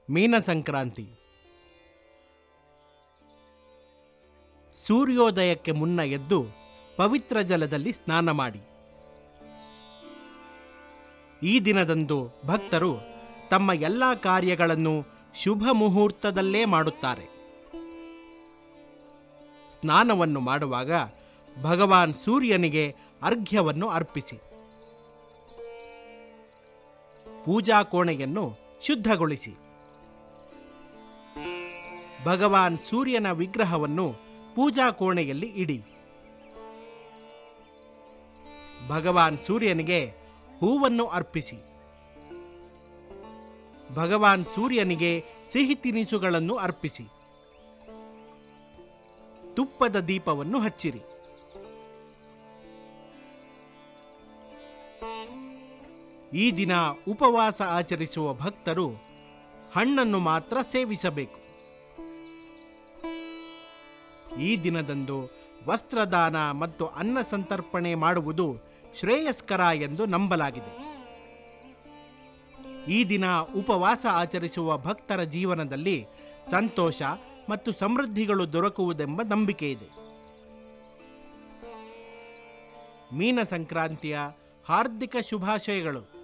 ಮೀನ ಸಂಕ್ರಾಂತಿ ಸೂರ್ಯೋದಯಕ್ಕೆ ಮುನ್ನ ಎದ್ದು ಪವಿತ್ರ ಜಲದಲ್ಲಿ ಸ್ನಾನ ಮಾಡಿ ಈ ದಿನದಂದು ಭಕ್ತರು ತಮ್ಮ ಎಲ್ಲ ಕಾರ್ಯಗಳನ್ನು ಶುಭ ಮುಹೂರ್ತದಲ್ಲೇ ಮಾಡುತ್ತಾರೆ ಸ್ನಾನವನ್ನು ಮಾಡುವಾಗ ಭಗವಾನ್ ಸೂರ್ಯನಿಗೆ ಅರ್ಘ್ಯವನ್ನು ಅರ್ಪಿಸಿ ಪೂಜಾ ಕೋಣೆಯನ್ನು ಶುದ್ಧಗೊಳಿಸಿ ಭಗವಾನ್ ಸೂರ್ಯನ ವಿಗ್ರಹವನ್ನು ಪೂಜಾ ಕೋಣೆಯಲ್ಲಿ ಇಡಿ ಭಗವಾನ್ ಸೂರ್ಯನಿಗೆ ಹೂವನ್ನು ಅರ್ಪಿಸಿ ಭಗವಾನ್ ಸೂರ್ಯನಿಗೆ ಸಿಹಿ ತಿನಿಸುಗಳನ್ನು ಅರ್ಪಿಸಿ ತುಪ್ಪದ ದೀಪವನ್ನು ಹಚ್ಚಿರಿ ಈ ದಿನ ಉಪವಾಸ ಆಚರಿಸುವ ಭಕ್ತರು ಹಣ್ಣನ್ನು ಮಾತ್ರ ಸೇವಿಸಬೇಕು ಈ ದಿನದಂದು ವಸ್ತ್ರದಾನ ಮತ್ತು ಅನ್ನ ಸಂತರ್ಪಣೆ ಮಾಡುವುದು ಶ್ರೇಯಸ್ಕರ ಎಂದು ನಂಬಲಾಗಿದೆ ಈ ದಿನ ಉಪವಾಸ ಆಚರಿಸುವ ಭಕ್ತರ ಜೀವನದಲ್ಲಿ ಸಂತೋಷ ಮತ್ತು ಸಮೃದ್ಧಿಗಳು ದೊರಕುವುದೆಂಬ ನಂಬಿಕೆ ಇದೆ ಮೀನ ಸಂಕ್ರಾಂತಿಯ ಹಾರ್ದಿಕ ಶುಭಾಶಯಗಳು